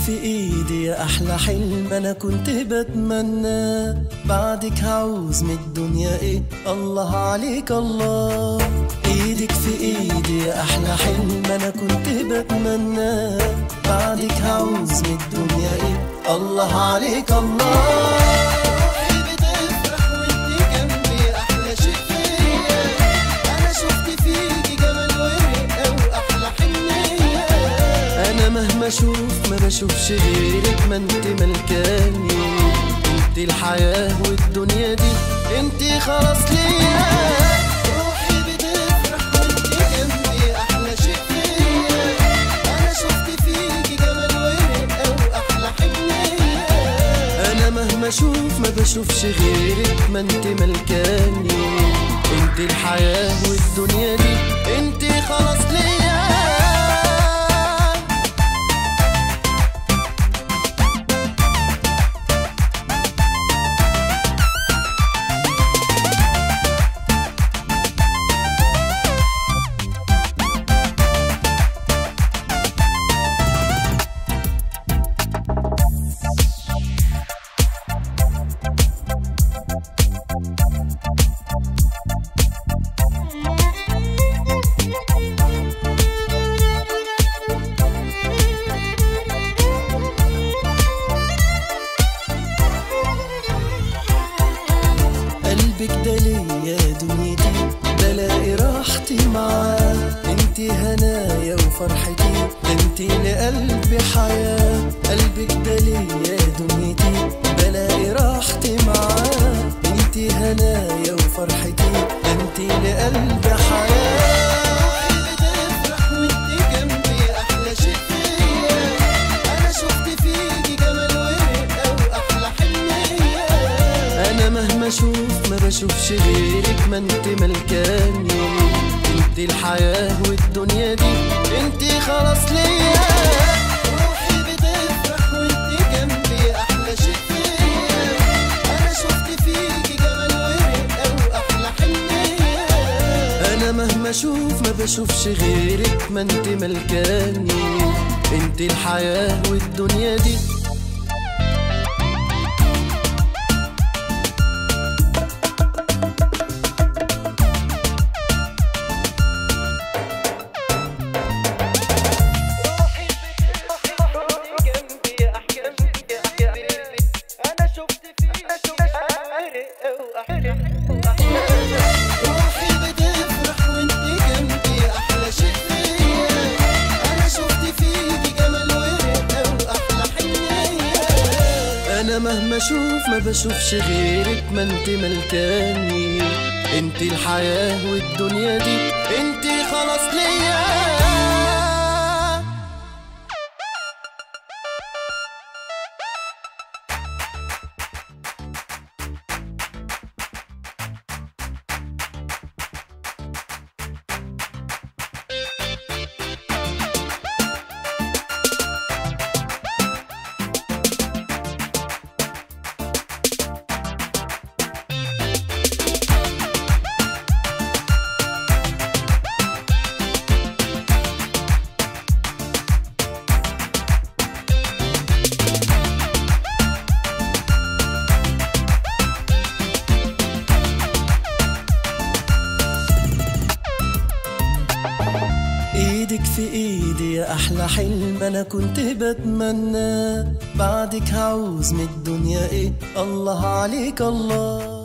في ايدي يا احلى حلم انا كنت بتمنى بعدك هعوز من الدنيا ايه الله عليك الله ايدك في ايدي يا احلى حلم انا كنت بتمنى بعدك هعوز من الدنيا ايه الله عليك الله روحي بتفرح وانت جنبي احلى شيء فيا انا شفت فيكي جمال ورقه واحلى حنيه انا مهما اشوف ما بشوفش غيرك ما انت ملكاني انت الحياه والدنيا دي انت خلاص ليا روحي بتفرح وانت جنبي احلى شيء فيا انا شفت فيكي جمال ورقه واحلى حنيه انا مهما اشوف ما بشوفش غيرك ما انت ملكاني انت الحياه والدنيا دي انت خلاص ليا قلبك ده ليا دنيتي بلاقي راحتي معاه انتي هنايا وفرحتي انتي لقلبي حياة قلبك ده ليا دنيتي بلاقي راحتي معاه انتي هنايا وفرحتي انتي لقلبي حياة بتفرح وانتي جنبي احلى شيء فيا انا شفت فيكي جمال ورقه واحلى حنيه انا مهما اشوف ما بشوفش غيرك ما انت ملكاني انت الحياه والدنيا دي انت خلاص ليا روحي بتفرح وانت جنبي احلى شيء فيا انا شفت فيكي جمال ورقه واحلى حنيه انا مهما اشوف ما بشوفش غيرك ما انت ملكاني انت الحياه والدنيا دي روحي بتفرح وانت جنبي احلى شيء فيا انا شفت فيكي جمال ورقه واحلى حنيه انا مهما اشوف ما بشوفش غيرك ما انت ملكاني انت الحياه والدنيا دي انت خلاص ليا ايدك في ايدي يا احلى حلم انا كنت بتمنى بعدك هعوز من الدنيا ايه الله عليك الله